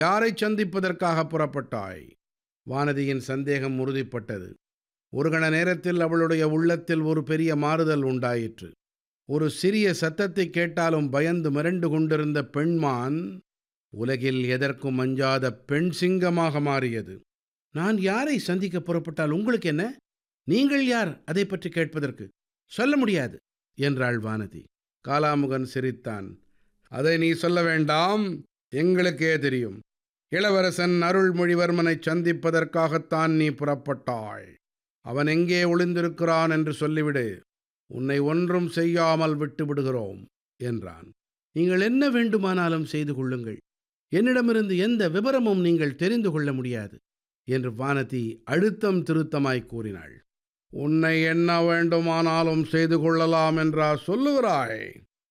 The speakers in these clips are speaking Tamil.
யாரை சந்திப்பதற்காக புறப்பட்டாய் வானதியின் சந்தேகம் உறுதிப்பட்டது ஒரு கண நேரத்தில் அவளுடைய உள்ளத்தில் ஒரு பெரிய மாறுதல் உண்டாயிற்று ஒரு சிறிய சத்தத்தை கேட்டாலும் பயந்து மிரண்டு கொண்டிருந்த பெண்மான் உலகில் எதற்கும் அஞ்சாத பெண் சிங்கமாக மாறியது நான் யாரை சந்திக்க புறப்பட்டால் உங்களுக்கு என்ன நீங்கள் யார் அதை பற்றி கேட்பதற்கு சொல்ல முடியாது என்றாள் வானதி காலாமுகன் சிரித்தான் அதை நீ சொல்ல வேண்டாம் எங்களுக்கே தெரியும் இளவரசன் அருள்மொழிவர்மனை சந்திப்பதற்காகத்தான் நீ புறப்பட்டாய் அவன் எங்கே ஒளிந்திருக்கிறான் என்று சொல்லிவிடு உன்னை ஒன்றும் செய்யாமல் விட்டு விடுகிறோம் என்றான் நீங்கள் என்ன வேண்டுமானாலும் செய்து கொள்ளுங்கள் என்னிடமிருந்து எந்த விவரமும் நீங்கள் தெரிந்து கொள்ள முடியாது என்று வானதி அழுத்தம் திருத்தமாய் கூறினாள் உன்னை என்ன வேண்டுமானாலும் செய்து கொள்ளலாம் என்றா சொல்லுகிறாய்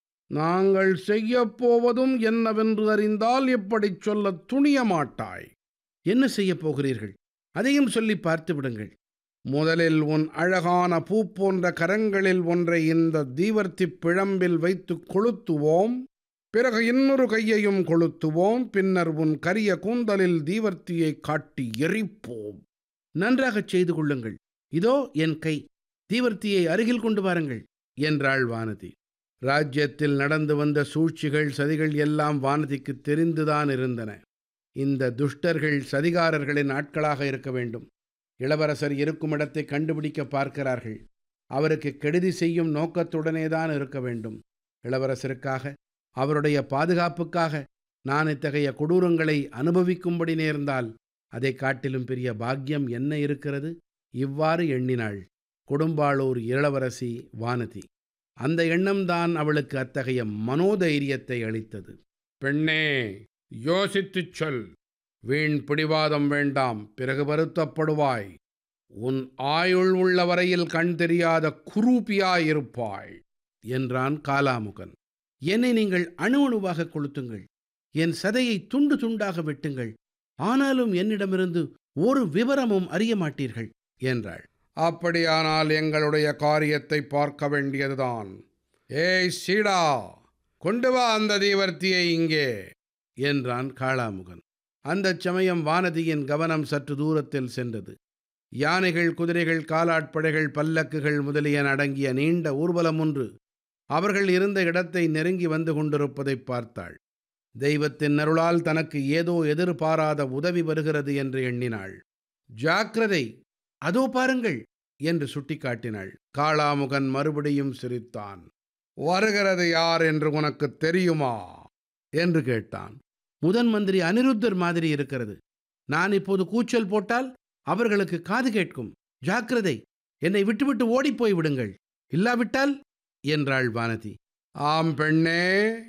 நாங்கள் செய்யப் போவதும் என்னவென்று அறிந்தால் இப்படிச் சொல்லத் துணிய மாட்டாய் என்ன செய்யப் போகிறீர்கள் அதையும் சொல்லி பார்த்து விடுங்கள் முதலில் உன் அழகான பூ போன்ற கரங்களில் ஒன்றை இந்த தீவர்த்தி பிழம்பில் வைத்து கொளுத்துவோம் பிறகு இன்னொரு கையையும் கொளுத்துவோம் பின்னர் உன் கரிய கூந்தலில் தீவர்த்தியை காட்டி எரிப்போம் நன்றாகச் செய்து கொள்ளுங்கள் இதோ என் கை தீவர்த்தியை அருகில் கொண்டு வாருங்கள் என்றாள் வானதி ராஜ்யத்தில் நடந்து வந்த சூழ்ச்சிகள் சதிகள் எல்லாம் வானதிக்கு தெரிந்துதான் இருந்தன இந்த துஷ்டர்கள் சதிகாரர்களின் ஆட்களாக இருக்க வேண்டும் இளவரசர் இருக்கும் இடத்தை கண்டுபிடிக்க பார்க்கிறார்கள் அவருக்கு கெடுதி செய்யும் நோக்கத்துடனே தான் இருக்க வேண்டும் இளவரசருக்காக அவருடைய பாதுகாப்புக்காக நான் இத்தகைய கொடூரங்களை அனுபவிக்கும்படி நேர்ந்தால் அதை காட்டிலும் பெரிய பாக்கியம் என்ன இருக்கிறது இவ்வாறு எண்ணினாள் கொடும்பாளூர் இளவரசி வானதி அந்த எண்ணம்தான் அவளுக்கு அத்தகைய மனோதைரியத்தை அளித்தது பெண்ணே யோசித்துச் சொல் வீண் பிடிவாதம் வேண்டாம் பிறகு வருத்தப்படுவாய் உன் ஆயுள் உள்ள வரையில் கண் தெரியாத குரூபியாயிருப்பாய் என்றான் காலாமுகன் என்னை நீங்கள் அணு அணுவாக கொளுத்துங்கள் என் சதையை துண்டு துண்டாக வெட்டுங்கள் ஆனாலும் என்னிடமிருந்து ஒரு விவரமும் அறிய மாட்டீர்கள் என்றாள் அப்படியானால் எங்களுடைய காரியத்தை பார்க்க வேண்டியதுதான் ஏய் சீடா கொண்டு வா அந்த தீவர்த்தியை இங்கே என்றான் காளாமுகன் அந்தச் சமயம் வானதியின் கவனம் சற்று தூரத்தில் சென்றது யானைகள் குதிரைகள் காலாட்படைகள் பல்லக்குகள் முதலியன அடங்கிய நீண்ட ஊர்வலம் ஒன்று அவர்கள் இருந்த இடத்தை நெருங்கி வந்து கொண்டிருப்பதைப் பார்த்தாள் தெய்வத்தின் அருளால் தனக்கு ஏதோ எதிர்பாராத உதவி வருகிறது என்று எண்ணினாள் ஜாக்கிரதை அதோ பாருங்கள் என்று சுட்டிக்காட்டினாள் காளாமுகன் மறுபடியும் சிரித்தான் வருகிறது யார் என்று உனக்கு தெரியுமா என்று கேட்டான் முதன் மந்திரி அனிருத்தர் மாதிரி இருக்கிறது நான் இப்போது கூச்சல் போட்டால் அவர்களுக்கு காது கேட்கும் ஜாக்கிரதை என்னை விட்டுவிட்டு ஓடிப்போய் விடுங்கள் இல்லாவிட்டால் என்றாள் வானதி ஆம் பெண்ணே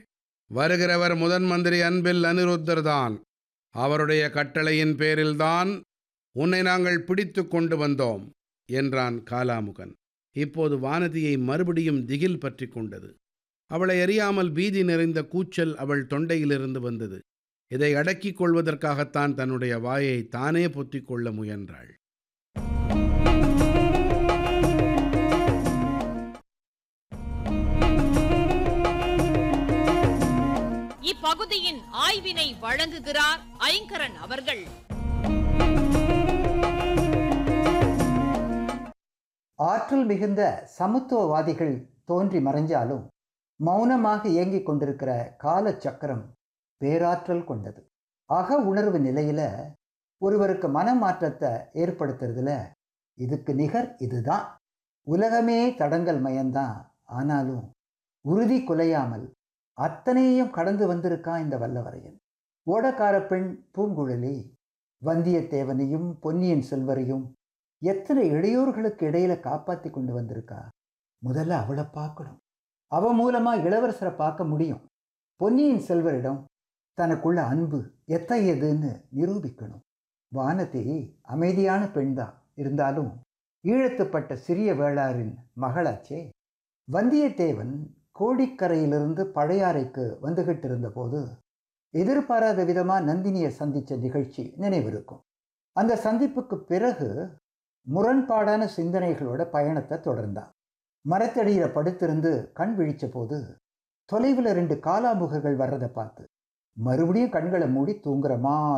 வருகிறவர் முதன் மந்திரி அன்பில் அனிருத்தர் தான் அவருடைய கட்டளையின் பேரில்தான் உன்னை நாங்கள் பிடித்து கொண்டு வந்தோம் என்றான் காலாமுகன் இப்போது வானதியை மறுபடியும் திகில் பற்றி கொண்டது அவளை அறியாமல் பீதி நிறைந்த கூச்சல் அவள் தொண்டையிலிருந்து வந்தது இதை அடக்கிக் கொள்வதற்காகத்தான் தன்னுடைய வாயை தானே பொத்திக் கொள்ள முயன்றாள் இப்பகுதியின் ஆய்வினை வழங்குகிறார் ஐங்கரன் அவர்கள் ஆற்றல் மிகுந்த சமத்துவவாதிகள் தோன்றி மறைஞ்சாலும் மௌனமாக இயங்கிக் கொண்டிருக்கிற காலச்சக்கரம் பேராற்றல் கொண்டது அக உணர்வு நிலையில ஒருவருக்கு மனமாற்றத்தை ஏற்படுத்துறதுல இதுக்கு நிகர் இதுதான் உலகமே தடங்கல் மயம்தான் ஆனாலும் உறுதி குலையாமல் அத்தனையும் கடந்து வந்திருக்கான் இந்த வல்லவரையன் ஓடக்கார பெண் பூங்குழலி வந்தியத்தேவனையும் பொன்னியின் செல்வரையும் எத்தனை இடையூறுகளுக்கு இடையில காப்பாத்தி கொண்டு வந்திருக்கா முதல்ல அவளை பார்க்கணும் அவ மூலமா இளவரசரை பார்க்க முடியும் பொன்னியின் செல்வரிடம் தனக்குள்ள அன்பு எத்தகையதுன்னு நிரூபிக்கணும் வானதி அமைதியான பெண்தான் இருந்தாலும் ஈழத்துப்பட்ட சிறிய வேளாரின் மகளாச்சே வந்தியத்தேவன் கோடிக்கரையிலிருந்து பழையாறைக்கு வந்துகிட்டு இருந்தபோது எதிர்பாராத விதமா நந்தினியை சந்திச்ச நிகழ்ச்சி நினைவிருக்கும் அந்த சந்திப்புக்கு பிறகு முரண்பாடான சிந்தனைகளோட பயணத்தை தொடர்ந்தான் மரத்தடியில படுத்திருந்து கண் விழிச்ச போது தொலைவில் ரெண்டு காலாமுகர்கள் வர்றதை பார்த்து மறுபடியும் கண்களை மூடி தூங்குற மாதிரி